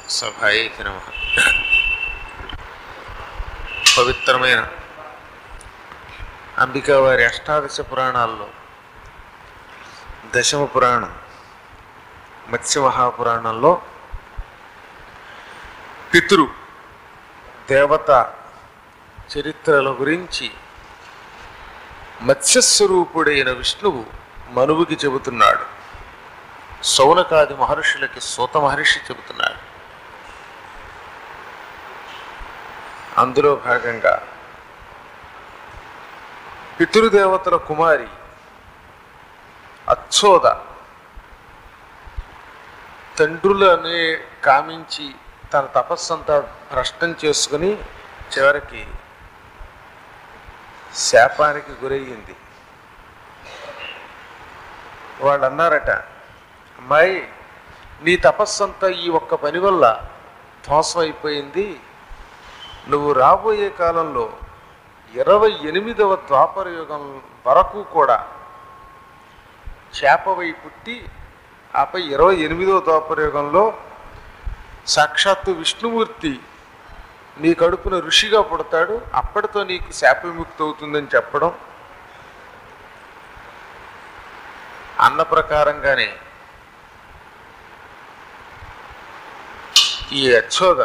సభాయేకి నమ పవిత్రమైన అంబికా వారి అష్టాదశ పురాణాల్లో దశమ పురాణం మత్స్య మహాపురాణంలో పితృ దేవత చరిత్రల గురించి మత్స్యస్వరూపుడైన విష్ణువు మనువుకి చెబుతున్నాడు సౌనకాది మహర్షులకి సూత మహర్షి చెబుతున్నాడు అందులో భాగంగా పితృదేవతల కుమారి అచ్చోద తండ్రులనే కామించి తన తపస్సంతా భ్రష్టం చేసుకుని చివరికి శాపానికి గురయ్యింది వాళ్ళు అన్నారట అమ్మాయి నీ తపస్సంతా ఈ ఒక్క పని వల్ల ధ్వంసం అయిపోయింది నువ్వు రాబోయే కాలంలో ఇరవై ఎనిమిదవ ద్వాపర యుగం వరకు కూడా చేపవై పుట్టి ఆపై ఇరవై ఎనిమిదవ ద్వాపర యుగంలో సాక్షాత్తు విష్ణుమూర్తి నీ కడుపున ఋషిగా పుడతాడు అప్పటితో నీకు శాప విముక్తి అవుతుందని చెప్పడం అన్న ప్రకారంగానే ఈ యచ్చోద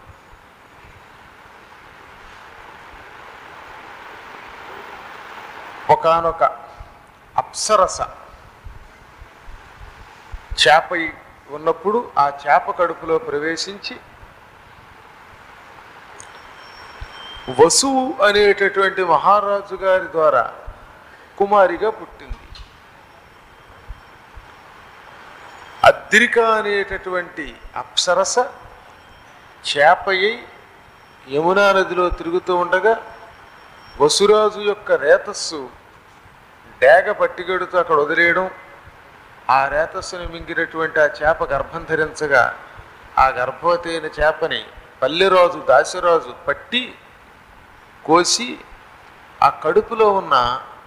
ఒకనొక అప్సరస చేప ఉన్నప్పుడు ఆ చేప కడుపులో ప్రవేశించి వసువు అనేటటువంటి మహారాజు గారి ద్వారా కుమారిగా పుట్టింది అద్రిక అనేటటువంటి అప్సరస చేపయ్యి యమునా నదిలో తిరుగుతూ ఉండగా వసురాజు యొక్క రేతస్సు డేగ పట్టిగడుతూ అక్కడ వదిలేయడం ఆ రేతస్సును మింగినటువంటి ఆ చేప గర్భం ధరించగా ఆ గర్భవతి అయిన చేపని పల్లెరాజు దాసిరాజు పట్టి కోసి ఆ కడుపులో ఉన్న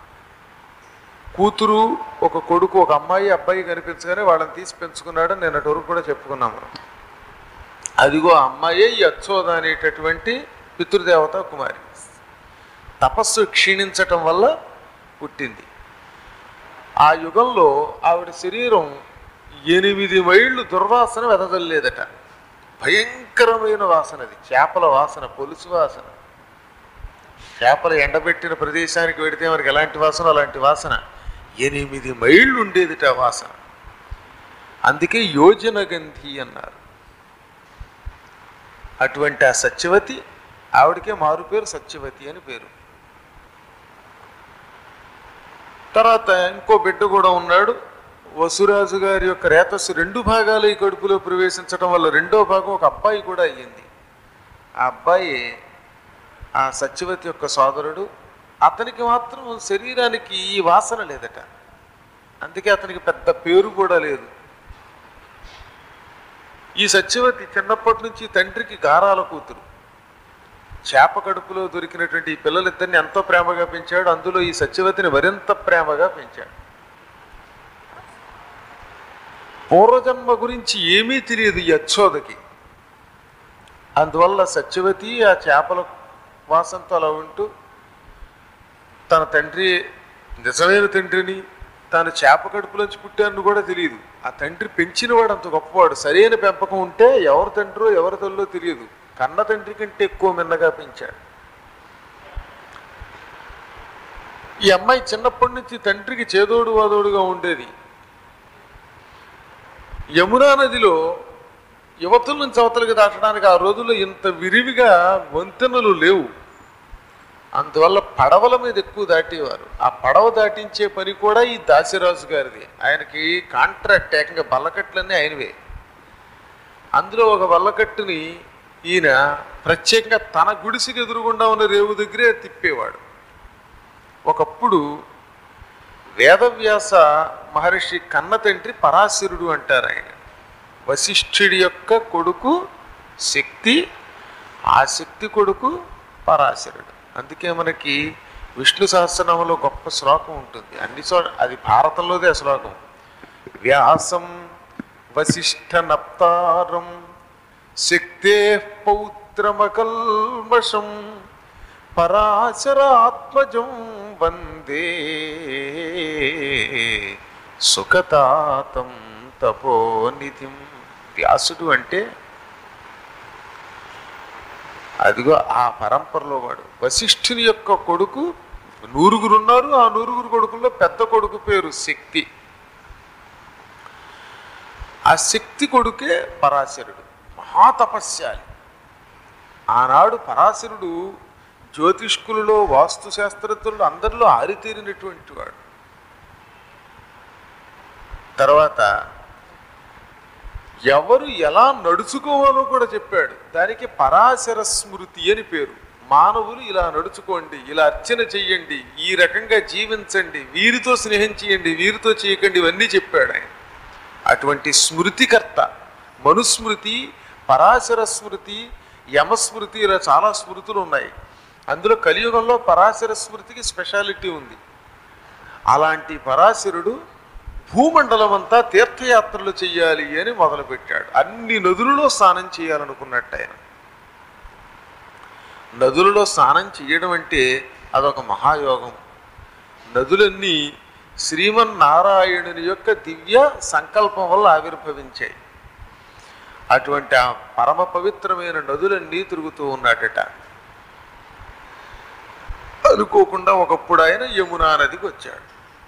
కూతురు ఒక కొడుకు ఒక అమ్మాయి అబ్బాయి కనిపించగానే వాళ్ళని తీసి పెంచుకున్నాడు నేను అటు వరకు కూడా చెప్పుకున్నాం మనం అదిగో ఆ అమ్మాయే ఈ అచ్చోద అనేటటువంటి పితృదేవత కుమారి తపస్సు క్షీణించటం వల్ల పుట్టింది ఆ యుగంలో ఆవిడ శరీరం ఎనిమిది మైళ్ళు దుర్వాసన వెదజల్లేదట భయంకరమైన వాసన అది చేపల వాసన పొలుసు వాసన చేపలు ఎండబెట్టిన ప్రదేశానికి వెడితే మనకి ఎలాంటి వాసన అలాంటి వాసన ఎనిమిది మైళ్ళు ఉండేదిట ఆ వాసన అందుకే యోజన గంధి అన్నారు అటువంటి ఆ సత్యవతి ఆవిడకే మారు పేరు సత్యవతి అని పేరు తర్వాత ఇంకో బిడ్డ కూడా ఉన్నాడు వసురాజు గారి యొక్క రేతస్సు రెండు భాగాలు ఈ కడుపులో ప్రవేశించడం వల్ల రెండో భాగం ఒక అబ్బాయి కూడా అయ్యింది ఆ అబ్బాయి ఆ సత్యవతి యొక్క సోదరుడు అతనికి మాత్రం శరీరానికి ఈ వాసన లేదట అందుకే అతనికి పెద్ద పేరు కూడా లేదు ఈ సత్యవతి చిన్నప్పటి నుంచి తండ్రికి గారాల కూతురు చేప కడుపులో దొరికినటువంటి ఈ పిల్లలిద్దరిని ఎంతో ప్రేమగా పెంచాడు అందులో ఈ సత్యవతిని మరింత ప్రేమగా పెంచాడు పూర్వజన్మ గురించి ఏమీ తెలియదు ఈ అచ్చోదకి అందువల్ల సత్యవతి ఆ చేపల వాసంతో అలా ఉంటూ తన తండ్రి నిజమైన తండ్రిని తాను చేప కడుపులోంచి పుట్టాను కూడా తెలియదు ఆ తండ్రి పెంచినవాడు అంత గొప్పవాడు సరైన పెంపకం ఉంటే ఎవరి తండ్రో ఎవరి తల్లో తెలియదు కన్న తండ్రి కంటే ఎక్కువ మిన్నగా పెంచాడు ఈ అమ్మాయి చిన్నప్పటి నుంచి తండ్రికి చేదోడు వాదోడుగా ఉండేది యమునా నదిలో యువతుల నుంచి అవతలకి దాటడానికి ఆ రోజుల్లో ఇంత విరివిగా వంతెనలు లేవు అందువల్ల పడవల మీద ఎక్కువ దాటేవారు ఆ పడవ దాటించే పని కూడా ఈ దాసిరాజు గారిది ఆయనకి కాంట్రాక్ట్ ఏకంగా బల్లకట్లన్నీ ఆయనవే అందులో ఒక బల్లకట్టుని ఈయన ప్రత్యేకంగా తన గుడిసికి ఎదురుగుండా ఉన్న రేవు దగ్గరే తిప్పేవాడు ఒకప్పుడు వేదవ్యాస మహర్షి కన్న తండ్రి పరాశరుడు అంటారు ఆయన వశిష్ఠుడి యొక్క కొడుకు శక్తి ఆ శక్తి కొడుకు పరాశరుడు అందుకే మనకి విష్ణు సహస్రనామంలో గొప్ప శ్లోకం ఉంటుంది అన్ని చోట అది భారతంలోదే ఆ శ్లోకం వ్యాసం వశిష్ఠ నప్తారం శక్తే పౌత్రమకల్మషం పరాశరాత్మజం వందే సుఖతాతం తపోనిధిం వ్యాసుడు అంటే అదిగో ఆ పరంపరలో వాడు వశిష్ఠుని యొక్క కొడుకు నూరుగురు ఉన్నారు ఆ నూరుగురు కొడుకుల్లో పెద్ద కొడుకు పేరు శక్తి ఆ శక్తి కొడుకే పరాశరుడు మహాతపస్యాలి ఆనాడు పరాశరుడు జ్యోతిష్కులలో వాస్తు శాస్త్రజ్ఞులు అందరిలో ఆరితేరినటువంటి వాడు తర్వాత ఎవరు ఎలా నడుచుకోవాలో కూడా చెప్పాడు దానికి పరాశర స్మృతి అని పేరు మానవులు ఇలా నడుచుకోండి ఇలా అర్చన చెయ్యండి ఈ రకంగా జీవించండి వీరితో స్నేహం చేయండి వీరితో చేయకండి ఇవన్నీ చెప్పాడు ఆయన అటువంటి స్మృతికర్త మనుస్మృతి పరాశర స్మృతి యమస్మృతి ఇలా చాలా స్మృతులు ఉన్నాయి అందులో కలియుగంలో పరాశర స్మృతికి స్పెషాలిటీ ఉంది అలాంటి పరాశరుడు భూమండలం అంతా తీర్థయాత్రలు చెయ్యాలి అని మొదలుపెట్టాడు అన్ని నదులలో స్నానం చేయాలనుకున్నట్టు ఆయన నదులలో స్నానం చేయడం అంటే అదొక మహాయోగం నదులన్నీ శ్రీమన్నారాయణుని యొక్క దివ్య సంకల్పం వల్ల ఆవిర్భవించాయి అటువంటి ఆ పరమ పవిత్రమైన నదులన్నీ తిరుగుతూ ఉన్నాడట అనుకోకుండా ఒకప్పుడు ఆయన యమునా నదికి వచ్చాడు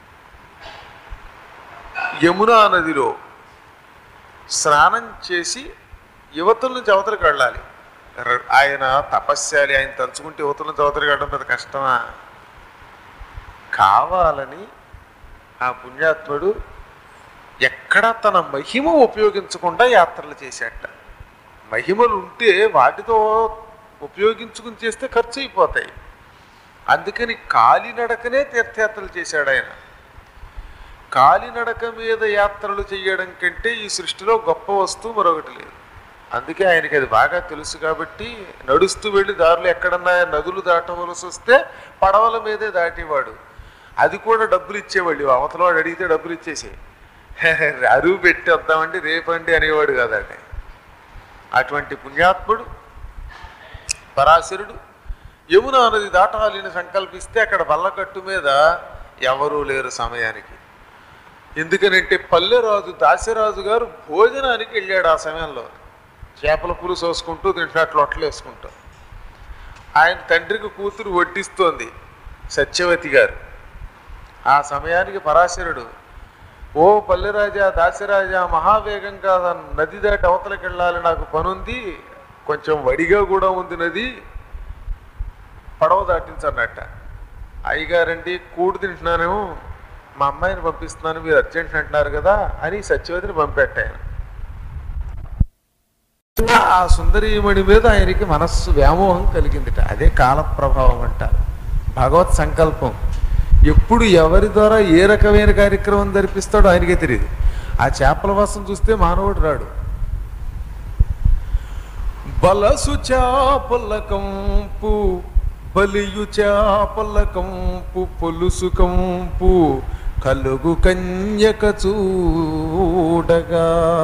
యమునా నదిలో స్నానం చేసి యువతుల నుంచి అవతలకు వెళ్ళాలి ర- ఆయన తపస్యాలి ఆయన తలుచుకుంటే యువతుల నుంచి అవతలకు వెళ్ళడం పెద్ద కష్టమా కావాలని ఆ పుణ్యాత్ముడు ఎక్కడ తన మహిమ ఉపయోగించకుండా యాత్రలు చేశాట మహిమలు ఉంటే వాటితో ఉపయోగించుకుని చేస్తే ఖర్చు అయిపోతాయి అందుకని కాలినడకనే తీర్థయాత్రలు చేశాడు ఆయన కాలినడక మీద యాత్రలు చేయడం కంటే ఈ సృష్టిలో గొప్ప వస్తువు మరొకటి లేదు అందుకే ఆయనకి అది బాగా తెలుసు కాబట్టి నడుస్తూ వెళ్ళి దారిలో ఎక్కడన్నా నదులు దాటవలసి వస్తే పడవల మీదే దాటేవాడు అది కూడా డబ్బులు ఇచ్చేవాళ్ళు అవతల వాడు అడిగితే డబ్బులు ఇచ్చేసి అరువు పెట్టి వద్దామండి రేపండి అనేవాడు కదండి అటువంటి పుణ్యాత్ముడు పరాశరుడు యమునా నది దాటాలని సంకల్పిస్తే అక్కడ వల్లకట్టు మీద ఎవరూ లేరు సమయానికి ఎందుకనంటే పల్లెరాజు దాశరాజు గారు భోజనానికి వెళ్ళాడు ఆ సమయంలో చేపల పులుసు వేసుకుంటూ దీంట్లో అట్లా ఒట్లు వేసుకుంటూ ఆయన తండ్రికి కూతురు వడ్డిస్తోంది సత్యవతి గారు ఆ సమయానికి పరాశరుడు ఓ పల్లెరాజా దాశరాజా మహావేగంగా నది దాటి అవతలకి వెళ్ళాలి నాకు పనుంది కొంచెం వడిగా కూడా ఉంది నది పడవ దాటించన్నట్ట అయ్యగారండి కూడు తింటున్నానేమో మా అమ్మాయిని పంపిస్తున్నాను మీరు అర్జెంట్ అంటున్నారు కదా అని సత్యవతిని పంపెట్ట ఆయన ఆ సుందరీమణి మీద ఆయనకి మనస్సు వ్యామోహం కలిగిందిట అదే కాల ప్రభావం అంటారు భగవత్ సంకల్పం ఎప్పుడు ఎవరి ద్వారా ఏ రకమైన కార్యక్రమం జరిపిస్తాడో ఆయనకే తెలియదు ఆ చేపల వాసం చూస్తే మానవుడు రాడు బలసు చాపల కంపు బలియు చాపల కంపు పొలుసు కంపు కలుగు కన్యక చూడగా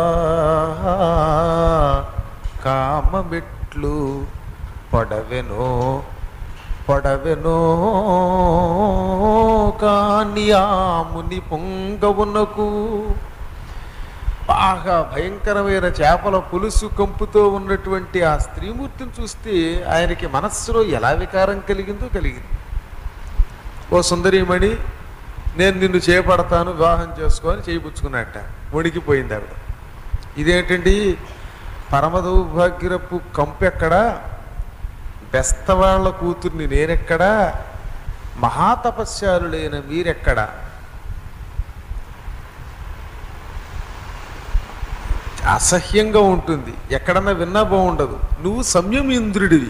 కామమెట్లు పడవెనో పడవెనో కాని ఆముని పొంగవునకు బాగా భయంకరమైన చేపల పులుసు కంపుతో ఉన్నటువంటి ఆ స్త్రీమూర్తిని చూస్తే ఆయనకి మనస్సులో ఎలా వికారం కలిగిందో కలిగింది ఓ సుందరీమణి నేను నిన్ను చేపడతాను వివాహం చేసుకొని చేయిపుచ్చుకున్నట్ట వణికిపోయింది ఆవిడ ఇదేంటండి పరమ దౌర్భాగ్యరపు కంపు ఎక్కడా బెస్తవాళ్ల కూతుర్ని నేనెక్కడా మహాతపస్యాలులైన మీరెక్కడా అసహ్యంగా ఉంటుంది ఎక్కడన్నా విన్నా బాగుండదు నువ్వు సంయమేంద్రుడివి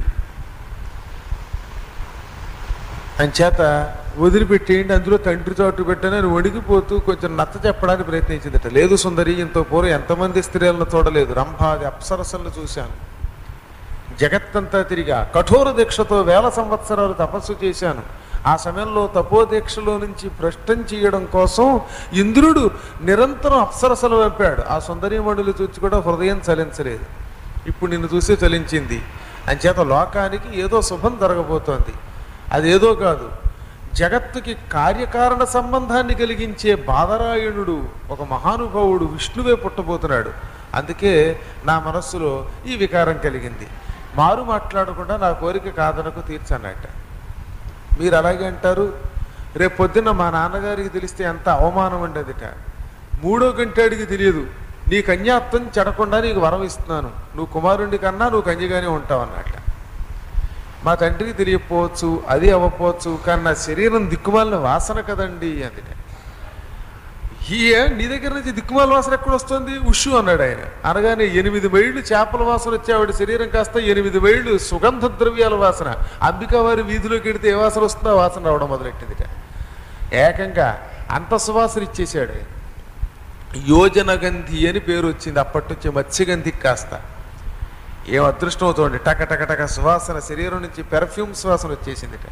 అంచేత వదిలిపెట్టేయండి అందులో తండ్రి చోటు పెట్టని వణికిపోతూ కొంచెం నచ్చ చెప్పడానికి ప్రయత్నించిందట లేదు సుందరి ఇంత పూర్వం ఎంతమంది స్త్రీలను చూడలేదు రంభాది అప్సరసలను చూశాను జగత్తంతా తిరిగా కఠోర దీక్షతో వేల సంవత్సరాలు తపస్సు చేశాను ఆ సమయంలో తపోదీక్షలో నుంచి భ్రష్టం చేయడం కోసం ఇంద్రుడు నిరంతరం అప్సరసలు పంపాడు ఆ సుందరీమణులు చూచి కూడా హృదయం చలించలేదు ఇప్పుడు నిన్ను చూసి చలించింది అంచేత లోకానికి ఏదో శుభం జరగబోతోంది అదేదో కాదు జగత్తుకి కార్యకారణ సంబంధాన్ని కలిగించే బాదరాయణుడు ఒక మహానుభావుడు విష్ణువే పుట్టబోతున్నాడు అందుకే నా మనస్సులో ఈ వికారం కలిగింది మారు మాట్లాడకుండా నా కోరిక కాదనకు తీర్చన్నట్ట మీరు అలాగే అంటారు రేపు పొద్దున్న మా నాన్నగారికి తెలిస్తే ఎంత అవమానం ఉండేదిట మూడో గంటాడికి తెలియదు నీ కన్యాత్వం చెడకుండా నీకు వరం ఇస్తున్నాను నువ్వు కుమారుడి కన్నా నువ్వు కన్యగానే ఉంటావు అన్నట్ట మా తండ్రికి తెలియకపోవచ్చు అది అవ్వకపోవచ్చు కానీ నా శరీరం దిక్కుమాలిన వాసన కదండి అందుట ఈ నీ దగ్గర నుంచి దిక్కుమాల వాసన ఎక్కడ వస్తుంది ఉషు అన్నాడు ఆయన అనగానే ఎనిమిది మైళ్ళు చేపల వాసన వచ్చే ఆవిడ శరీరం కాస్త ఎనిమిది మైళ్ళు సుగంధ ద్రవ్యాల వాసన అంబికా వారి వీధిలోకి వెడితే ఏ వాసన వస్తుందో ఆ వాసన రావడం మొదలెట్టిందిట ఏకంగా అంత సువాసన ఇచ్చేసాడు ఆయన. యోజనగంధి అని పేరు వచ్చింది అప్పటి నుంచి మత్స్యగంధికి కాస్త ఏం అదృష్టం అవుతుంది టక టక టక సువాసన శరీరం నుంచి పెర్ఫ్యూమ్ సువాసన వచ్చేసిందిట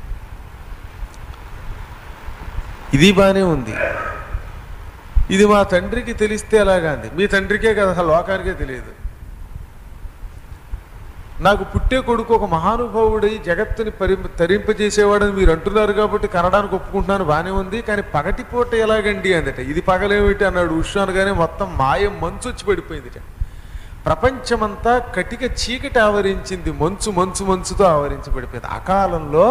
ఇది బాగానే ఉంది ఇది మా తండ్రికి తెలిస్తే ఎలాగా అంది మీ తండ్రికే కదా అసలు లోకానికే తెలియదు నాకు పుట్టే కొడుకు ఒక మహానుభావుడై జగత్తుని పరి తరింపజేసేవాడని మీరు అంటున్నారు కాబట్టి కనడానికి ఒప్పుకుంటున్నాను బాగానే ఉంది కానీ పగటిపూట ఎలాగండి అందట ఇది పగలేమిటి అన్నాడు ఉష్ అనగానే మొత్తం మాయం మంచు వచ్చి పడిపోయిందిట ప్రపంచమంతా కటిక చీకటి ఆవరించింది మంచు మంచు మంచుతో ఆవరించి పడిపోయింది అకాలంలో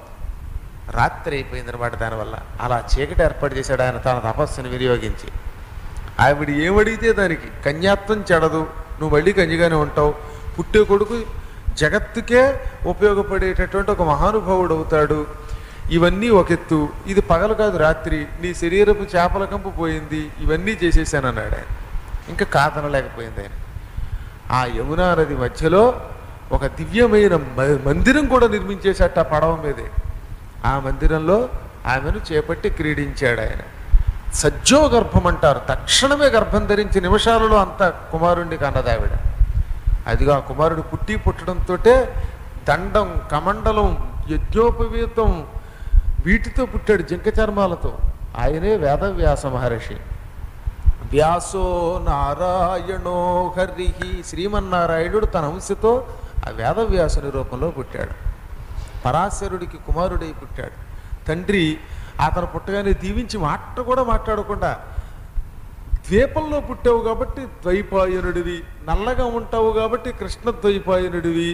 రాత్రి అయిపోయింది అనమాట దానివల్ల అలా చీకటి ఏర్పాటు చేశాడు ఆయన తన తపస్సును వినియోగించి ఆవిడ ఏమడిగితే దానికి కన్యాత్వం చెడదు నువ్వు మళ్ళీ కన్యగానే ఉంటావు పుట్టే కొడుకు జగత్తుకే ఉపయోగపడేటటువంటి ఒక మహానుభావుడు అవుతాడు ఇవన్నీ ఒక ఎత్తు ఇది పగలు కాదు రాత్రి నీ శరీరపు చేపల కంపు పోయింది ఇవన్నీ చేసేసాను అన్నాడు ఆయన ఇంకా కాదనలేకపోయింది ఆయన ఆ యమునా నది మధ్యలో ఒక దివ్యమైన మ- మందిరం కూడా నిర్మించేశాట ఆ పడవ మీదే ఆ మందిరంలో ఆమెను చేపట్టి క్రీడించాడు ఆయన సజ్జో గర్భం అంటారు తక్షణమే గర్భం ధరించి నిమిషాలలో అంత కుమారుణ్ణి కన్నదావిడ అదిగా ఆ కుమారుడు పుట్టి పుట్టడంతో దండం కమండలం యజ్ఞోపవీతం వీటితో పుట్టాడు జింక చర్మాలతో ఆయనే వేదవ్యాస మహర్షి వ్యాసో నారాయణో హరి శ్రీమన్నారాయణుడు తన అంశతో ఆ వేదవ్యాసుని రూపంలో పుట్టాడు పరాశరుడికి కుమారుడై పుట్టాడు తండ్రి అతను పుట్టగానే దీవించి మాట కూడా మాట్లాడకుండా ద్వీపంలో పుట్టావు కాబట్టి ద్వైపాయనుడివి నల్లగా ఉంటావు కాబట్టి కృష్ణ ద్వైపాయనుడివి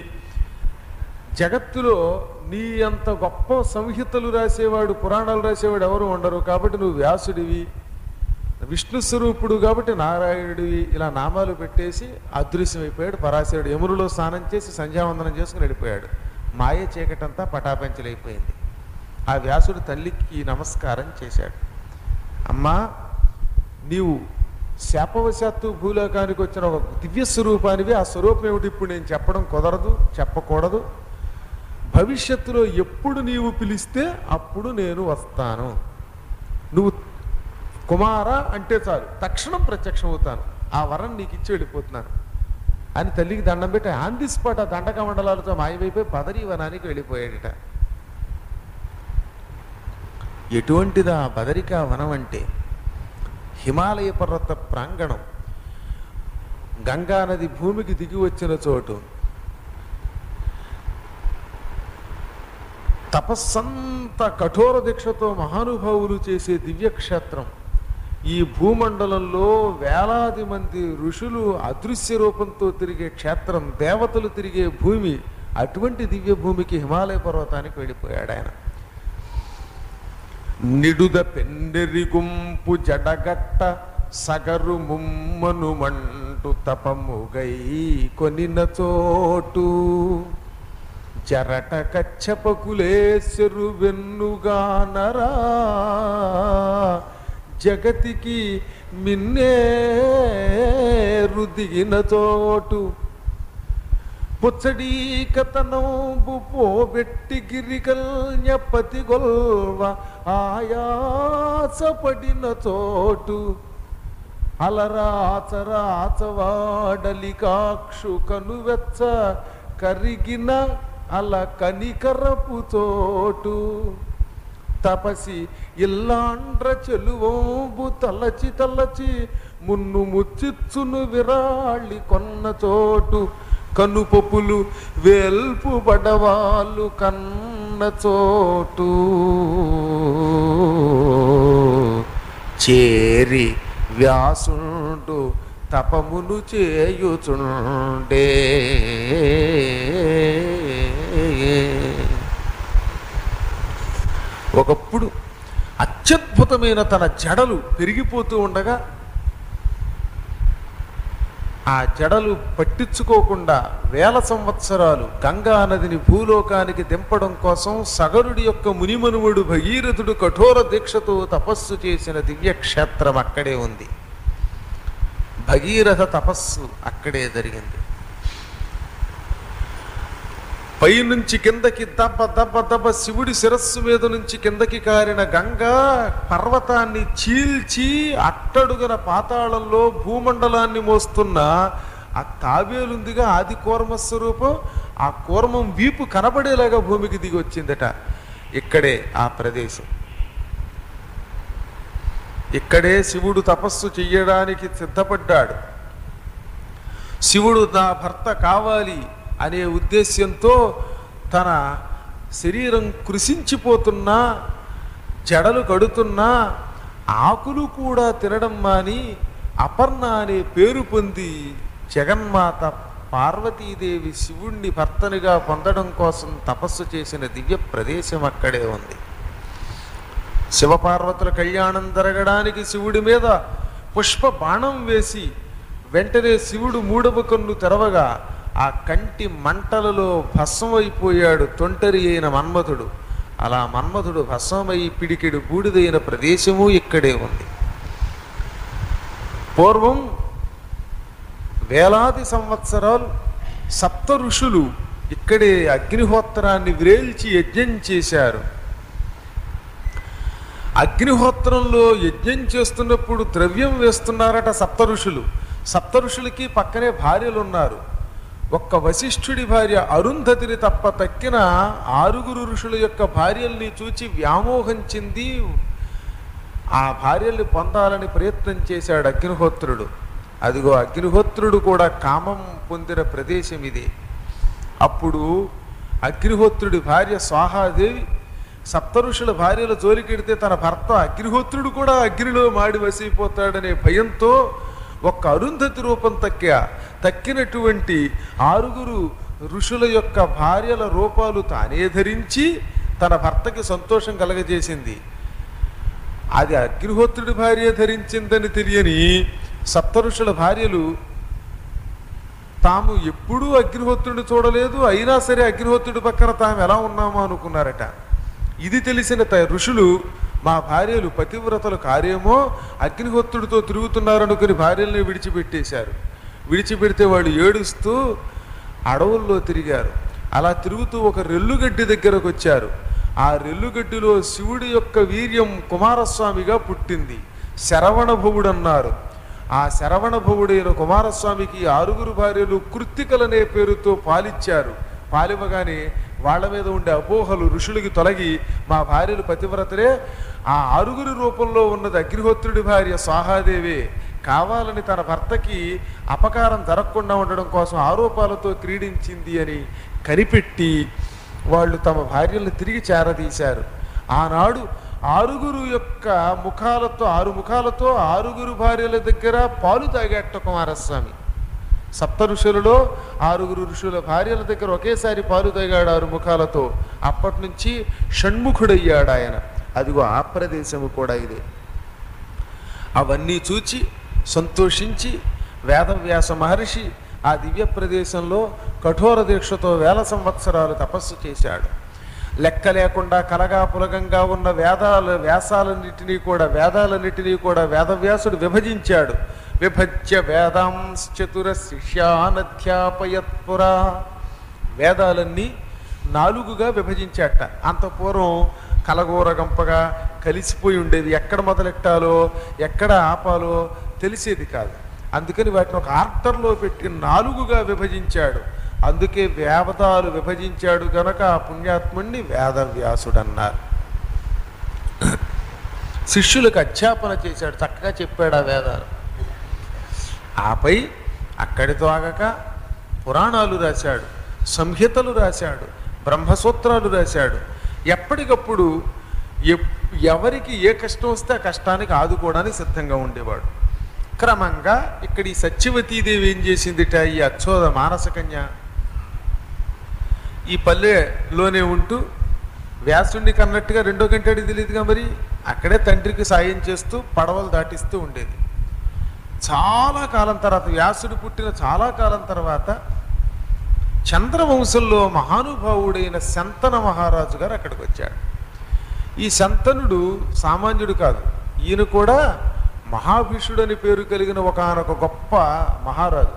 జగత్తులో నీ అంత గొప్ప సంహితలు రాసేవాడు పురాణాలు రాసేవాడు ఎవరు ఉండరు కాబట్టి నువ్వు వ్యాసుడివి విష్ణు స్వరూపుడు కాబట్టి నారాయణుడివి ఇలా నామాలు పెట్టేసి అదృశ్యమైపోయాడు పరాశరుడు యమురులో స్నానం చేసి సంధ్యావందనం చేసుకుని వెళ్ళిపోయాడు మాయ చీకటంతా పటాపంచలైపోయింది ఆ వ్యాసుడు తల్లికి నమస్కారం చేశాడు అమ్మా నీవు శాపవశాత్తు భూలోకానికి వచ్చిన ఒక దివ్య స్వరూపానివి ఆ స్వరూపం ఏమిటి ఇప్పుడు నేను చెప్పడం కుదరదు చెప్పకూడదు భవిష్యత్తులో ఎప్పుడు నీవు పిలిస్తే అప్పుడు నేను వస్తాను నువ్వు కుమార అంటే చాలు తక్షణం ప్రత్యక్షం అవుతాను ఆ వరం నీకు ఇచ్చి వెళ్ళిపోతున్నాను అని తల్లికి దండం పెట్టి ఆన్ ది స్పాట్ ఆ దండక మండలాలతో మాయమైపోయి బదరీ వనానికి వెళ్ళిపోయాడట ఎటువంటిదా బదరికా వనం అంటే హిమాలయ పర్వత ప్రాంగణం గంగా నది భూమికి దిగి వచ్చిన చోటు తపస్సంత కఠోర దీక్షతో మహానుభావులు చేసే దివ్యక్షేత్రం ఈ భూమండలంలో వేలాది మంది ఋషులు అదృశ్య రూపంతో తిరిగే క్షేత్రం దేవతలు తిరిగే భూమి అటువంటి దివ్య భూమికి హిమాలయ పర్వతానికి వెళ్ళిపోయాడు ఆయన నిడుద పెండెరి గుంపు జడగట్ట సగరు ముమ్మను మంటు తపముగై కొనిన చోటు జరట కచ్చపకులేశ్వరు వెన్నుగానరా జగతికి మిన్నే రుదిగిన చోటు పుచ్చడి కథనంబు పోబెట్టి గిరికల్యపతి గొల్వ ఆయాసపడిన చోటు అలరాచరాచవాడలికాక్షు కనువెచ్చ కరిగిన అల కనికరపు చోటు తపసి ఇల్లాండ్ర చెలువోబు తలచి తలచి మున్ను ముచ్చిచ్చును విరాళి కొన్న చోటు కనుపొప్పులు వేల్పు పడవాళ్ళు కన్న చోటు చేరి వ్యాసుండు తపమును చేయుచుండే ఒకప్పుడు అత్యద్భుతమైన తన జడలు పెరిగిపోతూ ఉండగా ఆ జడలు పట్టించుకోకుండా వేల సంవత్సరాలు గంగా నదిని భూలోకానికి దింపడం కోసం సగరుడి యొక్క మునిమనువుడు భగీరథుడు కఠోర దీక్షతో తపస్సు చేసిన దివ్య క్షేత్రం అక్కడే ఉంది భగీరథ తపస్సు అక్కడే జరిగింది పైనుంచి కిందకి దబ్బ దబ్బ దబ్బ శివుడి శిరస్సు మీద నుంచి కిందకి కారిన గంగ పర్వతాన్ని చీల్చి అట్టడుగన పాతాళంలో భూమండలాన్ని మోస్తున్న ఆ తాబేలుందిగా ఆది కూర్మ స్వరూపం ఆ కూర్మం వీపు కనబడేలాగా భూమికి దిగి వచ్చిందట ఇక్కడే ఆ ప్రదేశం ఇక్కడే శివుడు తపస్సు చెయ్యడానికి సిద్ధపడ్డాడు శివుడు నా భర్త కావాలి అనే ఉద్దేశ్యంతో తన శరీరం కృషించిపోతున్నా జడలు కడుతున్నా ఆకులు కూడా తినడం మాని అపర్ణ అనే పేరు పొంది జగన్మాత పార్వతీదేవి శివుణ్ణి భర్తనిగా పొందడం కోసం తపస్సు చేసిన దివ్య ప్రదేశం అక్కడే ఉంది శివపార్వతుల కళ్యాణం జరగడానికి శివుడి మీద పుష్ప బాణం వేసి వెంటనే శివుడు మూడవ కన్ను తెరవగా ఆ కంటి మంటలలో భస్మమైపోయాడు తొంటరి అయిన మన్మథుడు అలా మన్మథుడు భస్మమై పిడికిడు బూడిదైన ప్రదేశము ఇక్కడే ఉంది పూర్వం వేలాది సంవత్సరాలు సప్త ఋషులు ఇక్కడే అగ్నిహోత్రాన్ని వ్రేల్చి యజ్ఞం చేశారు అగ్నిహోత్రంలో యజ్ఞం చేస్తున్నప్పుడు ద్రవ్యం వేస్తున్నారట సప్త ఋషులు సప్త ఋషులకి పక్కనే భార్యలు ఉన్నారు ఒక్క వశిష్ఠుడి భార్య అరుంధతిని తప్ప తక్కిన ఆరుగురు ఋషుల యొక్క భార్యల్ని చూచి వ్యామోహం చెంది ఆ భార్యల్ని పొందాలని ప్రయత్నం చేశాడు అగ్నిహోత్రుడు అదిగో అగ్నిహోత్రుడు కూడా కామం పొందిన ప్రదేశం ఇది అప్పుడు అగ్నిహోత్రుడి భార్య స్వాహాదేవి సప్తఋషుల భార్యల జోలికెడితే తన భర్త అగ్నిహోత్రుడు కూడా అగ్నిలో మాడి వసిపోతాడనే భయంతో ఒక్క అరుంధతి రూపం తక్క తక్కినటువంటి ఆరుగురు ఋషుల యొక్క భార్యల రూపాలు తానే ధరించి తన భర్తకి సంతోషం కలగజేసింది అది అగ్నిహోత్రుడి భార్య ధరించిందని తెలియని సప్తఋషుల భార్యలు తాము ఎప్పుడూ అగ్నిహోత్రుడిని చూడలేదు అయినా సరే అగ్నిహోత్రుడి పక్కన తాము ఎలా ఉన్నామో అనుకున్నారట ఇది తెలిసిన త- ఋషులు మా భార్యలు పతివ్రతలు కార్యమో అగ్నిహోత్రుడితో తిరుగుతున్నారనుకుని భార్యల్ని విడిచిపెట్టేశారు విడిచిపెడితే వాళ్ళు ఏడుస్తూ అడవుల్లో తిరిగారు అలా తిరుగుతూ ఒక రెల్లుగడ్డి దగ్గరకు వచ్చారు ఆ రెల్లుగడ్డిలో శివుడి యొక్క వీర్యం కుమారస్వామిగా పుట్టింది శరవణభవుడు అన్నారు ఆ శరవణభవుడైన కుమారస్వామికి ఆరుగురు భార్యలు కృత్తికలనే పేరుతో పాలిచ్చారు పాలివ్వగానే వాళ్ళ మీద ఉండే అపోహలు ఋషులకి తొలగి మా భార్యలు పతివ్రతలే ఆ ఆరుగురు రూపంలో ఉన్నది అగ్నిహోత్రుడి భార్య స్వాహాదేవే కావాలని తన భర్తకి అపకారం జరగకుండా ఉండడం కోసం ఆరోపాలతో క్రీడించింది అని కనిపెట్టి వాళ్ళు తమ భార్యలను తిరిగి చేరదీశారు ఆనాడు ఆరుగురు యొక్క ముఖాలతో ఆరు ముఖాలతో ఆరుగురు భార్యల దగ్గర పాలు తాగేట కుమారస్వామి సప్త ఋషులలో ఆరుగురు ఋషుల భార్యల దగ్గర ఒకేసారి పాలు తాగాడు ఆరు ముఖాలతో అప్పటి నుంచి షణ్ముఖుడయ్యాడు ఆయన అదిగో ఆ ప్రదేశము కూడా ఇదే అవన్నీ చూచి సంతోషించి వేదవ్యాస మహర్షి ఆ దివ్య ప్రదేశంలో కఠోర దీక్షతో వేల సంవత్సరాలు తపస్సు చేశాడు లెక్క లేకుండా కలగా పులగంగా ఉన్న వేదాల వ్యాసాలన్నిటినీ కూడా వేదాలన్నిటినీ కూడా వేదవ్యాసుడు విభజించాడు విభజ్య వేదాంశ్చతుర శిష్యానధ్యాపయత్పురా వేదాలన్నీ నాలుగుగా విభజించాట అంత పూర్వం కలగూర గంపగా కలిసిపోయి ఉండేది ఎక్కడ మొదలెట్టాలో ఎక్కడ ఆపాలో తెలిసేది కాదు అందుకని వాటిని ఒక ఆర్డర్లో పెట్టి నాలుగుగా విభజించాడు అందుకే వేదాలు విభజించాడు గనక ఆ పుణ్యాత్ముణ్ణి వేదవ్యాసుడు అన్నారు శిష్యులకు అధ్యాపన చేశాడు చక్కగా చెప్పాడు ఆ వేదాలు ఆపై అక్కడితో ఆగక పురాణాలు రాశాడు సంహితలు రాశాడు బ్రహ్మసూత్రాలు రాశాడు ఎప్పటికప్పుడు ఎప్- ఎవరికి ఏ కష్టం వస్తే ఆ కష్టానికి ఆదుకోవడానికి సిద్ధంగా ఉండేవాడు క్రమంగా ఇక్కడ ఈ సత్యవతీదేవి ఏం చేసిందిట ఈ అచ్చోద మానసకన్య ఈ పల్లెలోనే ఉంటూ వ్యాసుడిని కన్నట్టుగా రెండో గంటడి తెలియదుగా మరి అక్కడే తండ్రికి సాయం చేస్తూ పడవలు దాటిస్తూ ఉండేది చాలా కాలం తర్వాత వ్యాసుడు పుట్టిన చాలా కాలం తర్వాత చంద్రవంశంలో మహానుభావుడైన శంతన మహారాజు గారు అక్కడికి వచ్చాడు ఈ శంతనుడు సామాన్యుడు కాదు ఈయన కూడా మహాభీషుడు అని పేరు కలిగిన ఒకనొక గొప్ప మహారాజు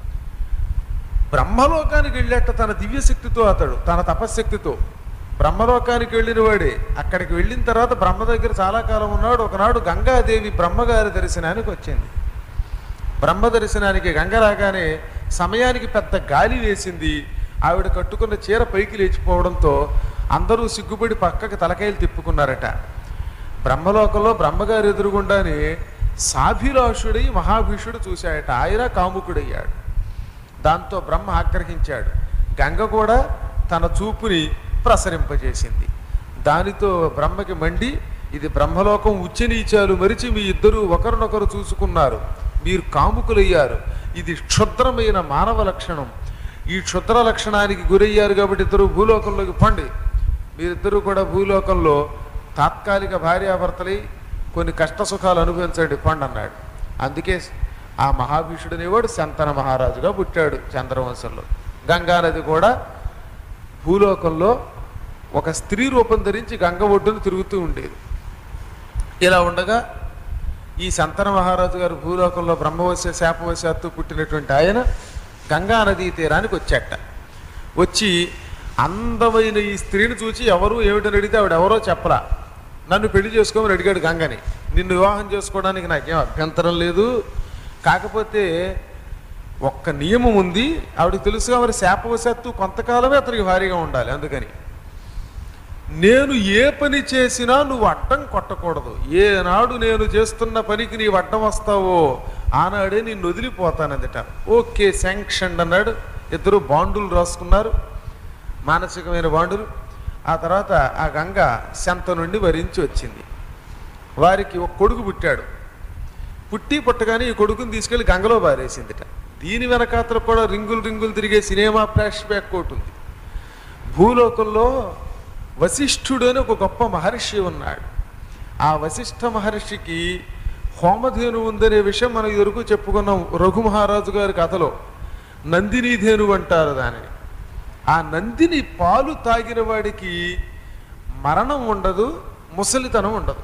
బ్రహ్మలోకానికి వెళ్ళేట తన దివ్యశక్తితో అతడు తన తపశ్శక్తితో బ్రహ్మలోకానికి వెళ్ళిన వాడే అక్కడికి వెళ్ళిన తర్వాత బ్రహ్మ దగ్గర చాలా కాలం ఉన్నాడు ఒకనాడు గంగాదేవి బ్రహ్మగారి దర్శనానికి వచ్చింది బ్రహ్మ దర్శనానికి గంగ రాగానే సమయానికి పెద్ద గాలి వేసింది ఆవిడ కట్టుకున్న చీర పైకి లేచిపోవడంతో అందరూ సిగ్గుపడి పక్కకి తలకాయలు తిప్పుకున్నారట బ్రహ్మలోకంలో బ్రహ్మగారు ఎదురుగుండానే సాభిలాషుడై మహాభీషుడు చూశాడట ఆయన కాముకుడయ్యాడు దాంతో బ్రహ్మ ఆగ్రహించాడు గంగ కూడా తన చూపుని ప్రసరింపజేసింది దానితో బ్రహ్మకి మండి ఇది బ్రహ్మలోకం ఉచ్చనీచాలు మరిచి మీ ఇద్దరు ఒకరినొకరు చూసుకున్నారు మీరు కాముకులయ్యారు ఇది క్షుద్రమైన మానవ లక్షణం ఈ క్షుద్ర లక్షణానికి గురయ్యారు కాబట్టి ఇద్దరు భూలోకంలోకి పండి మీరిద్దరూ కూడా భూలోకంలో తాత్కాలిక భార్యాభర్తలై కొన్ని కష్ట సుఖాలు అనుభవించండి పండు అన్నాడు అందుకే ఆ మహాభీషుడు అనేవాడు శంతన మహారాజుగా పుట్టాడు చంద్రవంశంలో గంగానది కూడా భూలోకంలో ఒక స్త్రీ రూపం ధరించి గంగ ఒడ్డును తిరుగుతూ ఉండేది ఇలా ఉండగా ఈ శంతన మహారాజు గారు భూలోకంలో బ్రహ్మవశ శాపవశాత్తు పుట్టినటువంటి ఆయన గంగా నదీ తీరానికి వచ్చాట వచ్చి అందమైన ఈ స్త్రీని చూసి ఎవరు ఏమిటని అడిగితే ఆవిడ ఎవరో చెప్పలా నన్ను పెళ్లి చేసుకోమని అడిగాడు గంగని నిన్ను వివాహం చేసుకోవడానికి నాకేం అభ్యంతరం లేదు కాకపోతే ఒక్క నియమం ఉంది ఆవిడకి తెలుసుగా మరి శాపవశాత్తు కొంతకాలమే అతనికి భారీగా ఉండాలి అందుకని నేను ఏ పని చేసినా నువ్వు అడ్డం కొట్టకూడదు ఏనాడు నేను చేస్తున్న పనికి నీవు అడ్డం వస్తావో ఆనాడే నిన్ను వదిలిపోతానందట ఓకే శాంక్షన్ అన్నాడు ఇద్దరు బాండులు రాసుకున్నారు మానసికమైన బాండులు ఆ తర్వాత ఆ గంగ శంత నుండి వరించి వచ్చింది వారికి ఒక కొడుకు పుట్టాడు పుట్టి పుట్టగానే ఈ కొడుకుని తీసుకెళ్లి గంగలో బారేసిందిట దీని వెనకాతలు కూడా రింగులు రింగులు తిరిగే సినిమా ఫ్లాష్ బ్యాక్ ఒకటి ఉంది భూలోకంలో వశిష్ఠుడు అని ఒక గొప్ప మహర్షి ఉన్నాడు ఆ వశిష్ఠ మహర్షికి హోమధేను ఉందనే విషయం మనం ఇదివరకు చెప్పుకున్నాం రఘు మహారాజు గారి కథలో నందిని ధేను అంటారు దానిని ఆ నందిని పాలు తాగిన వాడికి మరణం ఉండదు ముసలితనం ఉండదు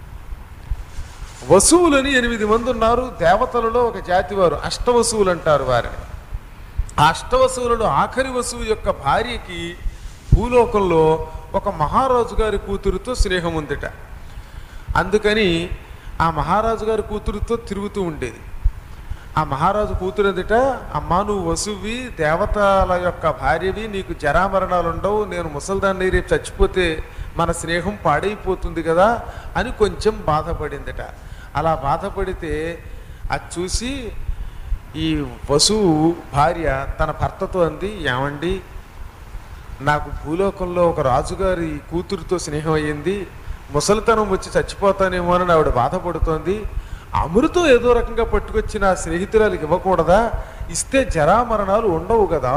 వసువులని ఎనిమిది మంది ఉన్నారు దేవతలలో ఒక జాతి వారు అష్టవసువులు అంటారు వారిని ఆ అష్టవసువులలో ఆఖరి వసువు యొక్క భార్యకి భూలోకంలో ఒక మహారాజు గారి కూతురుతో స్నేహం ఉందిట అందుకని ఆ మహారాజు గారి కూతురుతో తిరుగుతూ ఉండేది ఆ మహారాజు కూతురుదిట అమ్మా నువ్వు వసువి దేవతల యొక్క భార్యవి నీకు జరామరణాలు ఉండవు నేను ముసల్దాన్ని రేపు చచ్చిపోతే మన స్నేహం పాడైపోతుంది కదా అని కొంచెం బాధపడిందిట అలా బాధపడితే అది చూసి ఈ వసువు భార్య తన భర్తతో అంది ఏమండి నాకు భూలోకంలో ఒక రాజుగారి కూతురుతో స్నేహం అయ్యింది ముసలితనం వచ్చి చచ్చిపోతానేమో అని ఆవిడ బాధపడుతోంది అమృతం ఏదో రకంగా పట్టుకొచ్చి నా స్నేహితురాలికి ఇవ్వకూడదా ఇస్తే జరామరణాలు ఉండవు కదా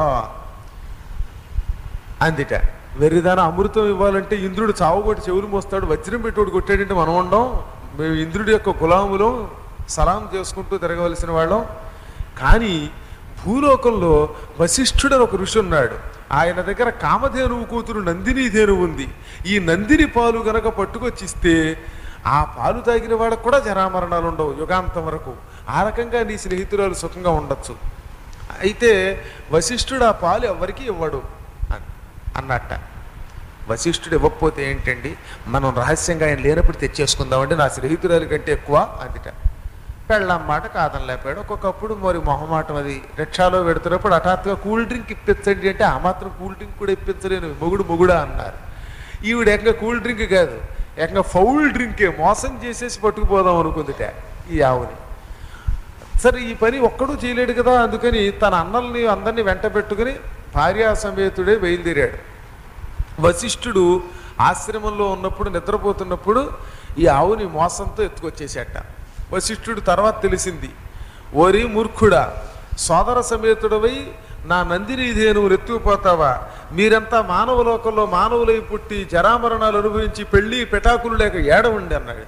అందిట వెర్రిదాన అమృతం ఇవ్వాలంటే ఇంద్రుడు చావుగొట్టి చెవులు మోస్తాడు వజ్రం పెట్టుడు కొట్టాడంటే మనం ఉండం మేము ఇంద్రుడి యొక్క గులాములు సలాం చేసుకుంటూ తిరగవలసిన వాళ్ళం కానీ భూలోకంలో వశిష్ఠుడు అని ఒక ఋషి ఉన్నాడు ఆయన దగ్గర కామధేనువు కూతురు నందిని ధేనువు ఉంది ఈ నందిని పాలు గనక పట్టుకొచ్చిస్తే ఆ పాలు తాగిన వాడికి కూడా జరామరణాలు ఉండవు యుగాంతం వరకు ఆ రకంగా నీ స్నేహితురాలు సుఖంగా ఉండొచ్చు అయితే వశిష్ఠుడు ఆ పాలు ఎవరికి ఇవ్వడు అన్- అన్నట్ట వశిష్ఠుడు ఇవ్వకపోతే ఏంటండి మనం రహస్యంగా ఆయన లేనప్పుడు తెచ్చేసుకుందామంటే నా స్నేహితురాలి కంటే ఎక్కువ అందుట పెళ్ళం మాట కాదని లేపాడు ఒక్కొక్కప్పుడు మరి మొహమాటం అది రిక్షాలో పెడుతున్నప్పుడు హఠాత్తుగా కూల్ డ్రింక్ ఇప్పించండి అంటే ఆ మాత్రం కూల్ డ్రింక్ కూడా ఇప్పించలేను మొగుడు మొగుడా అన్నారు ఈవిడ ఏకంగా కూల్ డ్రింక్ కాదు ఏకంగా ఫౌల్ డ్రింకే మోసం చేసేసి పట్టుకుపోదాం అనుకుందిట ఈ ఆవుని సరే ఈ పని ఒక్కడూ చేయలేడు కదా అందుకని తన అన్నల్ని అందరినీ వెంట పెట్టుకుని భార్యా సమేతుడే బయలుదేరాడు వశిష్ఠుడు ఆశ్రమంలో ఉన్నప్పుడు నిద్రపోతున్నప్పుడు ఈ ఆవుని మోసంతో ఎత్తుకొచ్చేసేట వశిష్ఠుడు తర్వాత తెలిసింది ఓరి మూర్ఖుడా సోదర సమేతుడవై నా నందిని ధేనువులు ఎత్తుకుపోతావా మీరంతా మానవ లోకంలో మానవులై పుట్టి జరామరణాలు అనుభవించి పెళ్లి పెటాకులు లేక ఏడవండి అన్నాడు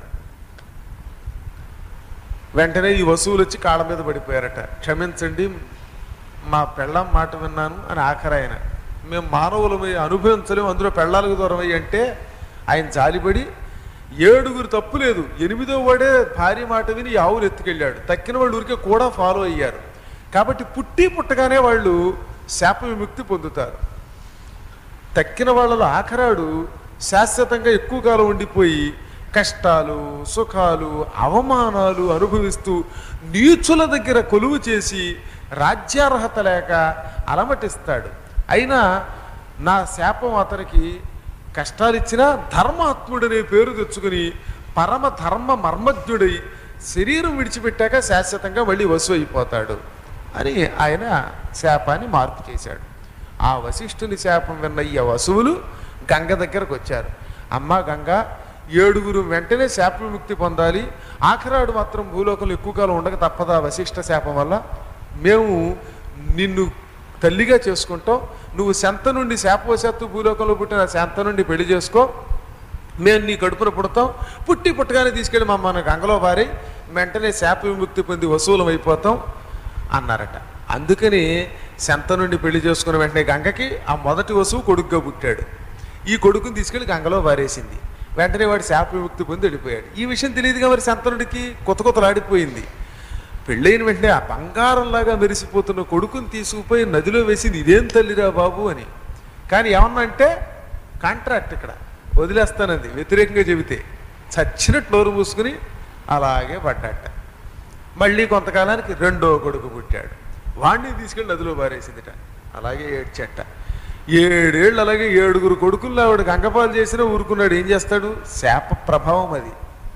వెంటనే ఈ వస్తువులు వచ్చి కాళ్ళ మీద పడిపోయారట క్షమించండి మా పెళ్ళం మాట విన్నాను అని ఆఖరి ఆయన మేము మానవులమై అనుభవించలేము అందులో పెళ్ళాలకు దూరమై అంటే ఆయన జాలిపడి ఏడుగురు తప్పు లేదు ఎనిమిదో వాడే భార్య మాట విని ఈ ఆవులు ఎత్తుకెళ్ళాడు తక్కిన వాళ్ళు ఊరికే కూడా ఫాలో అయ్యారు కాబట్టి పుట్టి పుట్టగానే వాళ్ళు శాప విముక్తి పొందుతారు తక్కిన వాళ్ళలో ఆఖరాడు శాశ్వతంగా ఎక్కువ కాలం ఉండిపోయి కష్టాలు సుఖాలు అవమానాలు అనుభవిస్తూ నీచుల దగ్గర కొలువు చేసి రాజ్యార్హత లేక అలమటిస్తాడు అయినా నా శాపం అతనికి కష్టాలు ఇచ్చినా ధర్మాత్ముడనే పేరు తెచ్చుకుని పరమ ధర్మ మర్మజ్ఞుడై శరీరం విడిచిపెట్టాక శాశ్వతంగా మళ్ళీ వసు అయిపోతాడు అని ఆయన శాపాన్ని మార్పు చేశాడు ఆ వశిష్ఠుని శాపం విన్న ఈ వసువులు గంగ దగ్గరకు వచ్చారు అమ్మ గంగ ఏడుగురు వెంటనే శాప విముక్తి పొందాలి ఆఖరాడు మాత్రం భూలోకంలో ఎక్కువ కాలం ఉండక తప్పదా వశిష్ఠ శాపం వల్ల మేము నిన్ను తల్లిగా చేసుకుంటాం నువ్వు శంత నుండి శాపవశాత్తు భూలోకంలో పుట్టిన శంత నుండి పెళ్లి చేసుకో మేము నీ కడుపున పుడతాం పుట్టి పుట్టగానే తీసుకెళ్ళి మమ్మల్ని గంగలో బారి వెంటనే శాప విముక్తి పొంది వసూలం అయిపోతాం అన్నారట అందుకని శంత నుండి పెళ్లి చేసుకున్న వెంటనే గంగకి ఆ మొదటి వసువు కొడుకుగా పుట్టాడు ఈ కొడుకుని తీసుకెళ్లి గంగలో పారేసింది వెంటనే వాడు శాప విముక్తి పొంది వెళ్ళిపోయాడు ఈ విషయం తెలియదుగా మరి శంతనుడికి కొత్త కొత్తలాడిపోయింది పెళ్ళైన వెంటనే ఆ బంగారంలాగా మెరిసిపోతున్న కొడుకుని తీసుకుపోయి నదిలో వేసింది ఇదేం తల్లిరా బాబు అని కానీ ఏమన్నా అంటే కాంట్రాక్ట్ ఇక్కడ వదిలేస్తానంది వ్యతిరేకంగా చెబితే చచ్చినట్టు నోరు మూసుకుని అలాగే పడ్డాట మళ్ళీ కొంతకాలానికి రెండో కొడుకు పుట్టాడు వాడిని తీసుకెళ్ళి నదిలో పారేసిందిట అలాగే ఏడ్చట ఏడేళ్ళు అలాగే ఏడుగురు కొడుకుల్లో ఆవిడ గంగపాలు చేసినా ఊరుకున్నాడు ఏం చేస్తాడు శాప ప్రభావం అది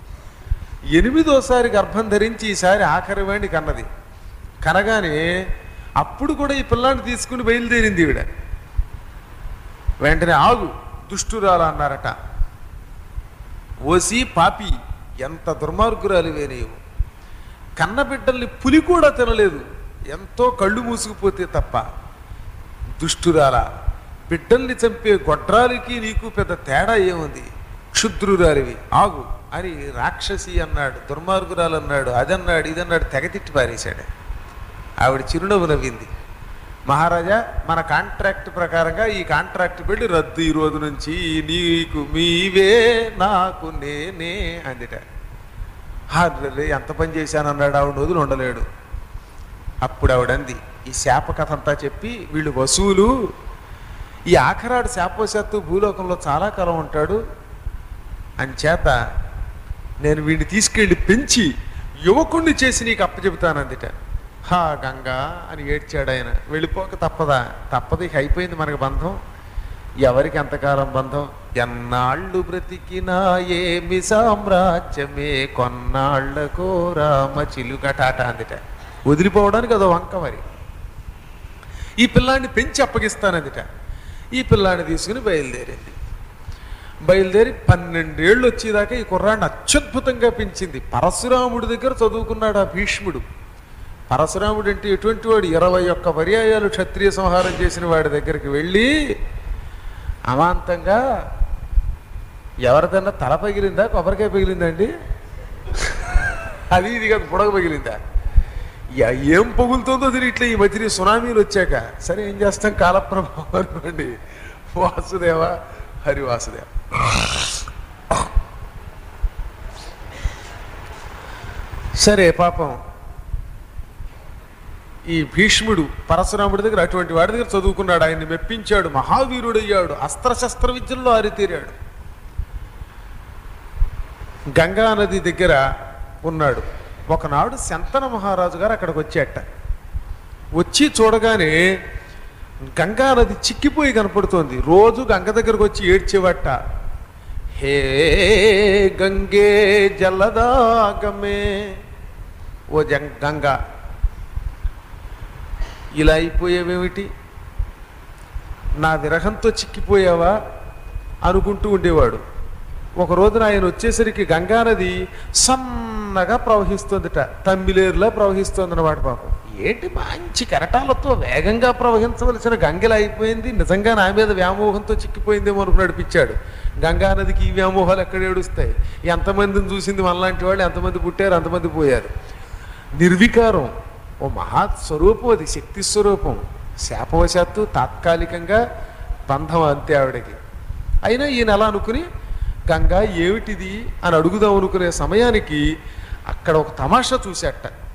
ఎనిమిదోసారి గర్భం ధరించి ఈసారి ఆఖరి వాడిని కన్నది కనగానే అప్పుడు కూడా ఈ పిల్లాన్ని తీసుకుని బయలుదేరింది ఈవిడ వెంటనే ఆగు దుష్టురాలు అన్నారట ఓసి పాపి ఎంత దుర్మార్గురాలివే నీవు కన్న బిడ్డల్ని పులి కూడా తినలేదు ఎంతో కళ్ళు మూసుకుపోతే తప్ప దుష్టురాల బిడ్డల్ని చంపే గొడ్రాలికి నీకు పెద్ద తేడా ఏముంది క్షుద్రురాలివి ఆగు అని రాక్షసి అన్నాడు దుర్మార్గురాలు అన్నాడు అదన్నాడు ఇదన్నాడు తెగతిట్టి పారేశాడు ఆవిడ చిరునవ్వు నవ్వింది మహారాజా మన కాంట్రాక్ట్ ప్రకారంగా ఈ కాంట్రాక్ట్ పెళ్లి రద్దు ఈ రోజు నుంచి నీకు మీవే నాకు నేనే అందిట అర్రే ఎంత పని చేశానన్నాడు ఆవిడ వదిలి ఉండలేడు అప్పుడు ఆవిడంది ఈ శాప కథ అంతా చెప్పి వీళ్ళు వసూలు ఈ ఆఖరాడు శాపవశాత్తు భూలోకంలో చాలా కాలం ఉంటాడు అంచేత నేను వీడిని తీసుకెళ్ళి పెంచి యువకుణ్ణి చేసి నీకు అప్పచెబుతానందిట హా గంగా అని ఏడ్చాడు ఆయన వెళ్ళిపోక తప్పదా తప్పదు ఇక అయిపోయింది మనకు బంధం ఎవరికి ఎంతకాలం బంధం ఎన్నాళ్ళు బ్రతికినా ఏమి సామ్రాజ్యమే కొన్నాళ్లకో రామ చిలుకటాట అందిట వదిలిపోవడానికి అదో వంక మరి ఈ పిల్లాన్ని పెంచి అప్పగిస్తానందిట ఈ పిల్లాన్ని తీసుకుని బయలుదేరింది బయలుదేరి పన్నెండేళ్ళు వచ్చేదాకా ఈ కుర్రాన్ని అత్యద్భుతంగా పెంచింది పరశురాముడి దగ్గర చదువుకున్నాడు ఆ భీష్ముడు పరశురాముడు అంటే ఎటువంటి వాడు ఇరవై ఒక్క పర్యాయాలు క్షత్రియ సంహారం చేసిన వాడి దగ్గరికి వెళ్ళి అమాంతంగా ఎవరిదన్నా తల పగిలిందా కొబ్బరికాయ పగిలిందండి అది ఇది కాదు బుడగ పగిలిందా యా, ఏం పగులుతుందో తెలియట్లే ఈ మధ్య సునామీలు వచ్చాక సరే ఏం చేస్తాం కాలప్రభావం అనుకోండి వాసుదేవ హరి వాసుదేవ సరే పాపం ఈ భీష్ముడు పరశురాముడి దగ్గర అటువంటి వాడి దగ్గర చదువుకున్నాడు ఆయన్ని మెప్పించాడు మహావీరుడయ్యాడు అస్త్రశస్త్ర విద్యల్లో ఆరితేరాడు గంగా నది దగ్గర ఉన్నాడు ఒకనాడు శంతన మహారాజు గారు అక్కడికి వచ్చేట వచ్చి చూడగానే గంగా నది చిక్కిపోయి కనపడుతోంది రోజు గంగ దగ్గరకు వచ్చి ఏడ్చేవట హే గంగే జలదాగమే ఓ జం గంగ ఇలా అయిపోయావేమిటి నా విరహంతో చిక్కిపోయావా అనుకుంటూ ఉండేవాడు ఒక రోజున ఆయన వచ్చేసరికి గంగానది సన్నగా ప్రవహిస్తుందిట తమ్మిలేరులా ప్రవహిస్తుంది అన్నమాట పాపం ఏంటి మంచి కెరటాలతో వేగంగా ప్రవహించవలసిన గంగలా అయిపోయింది నిజంగా నా మీద వ్యామోహంతో చిక్కిపోయిందేమో అనుకుని నడిపించాడు గంగా నదికి ఈ వ్యామోహాలు ఎక్కడ ఏడుస్తాయి ఎంతమందిని చూసింది మనలాంటి వాళ్ళు ఎంతమంది పుట్టారు అంతమంది పోయారు నిర్వికారం ఓ మహాస్వరూపం అది శక్తి స్వరూపం శాపవశాత్తు తాత్కాలికంగా బంధం అంతే ఆవిడకి అయినా ఈయన ఎలా అనుకుని గంగా ఏమిటిది అని అడుగుదాం అనుకునే సమయానికి అక్కడ ఒక తమాషా చూసేట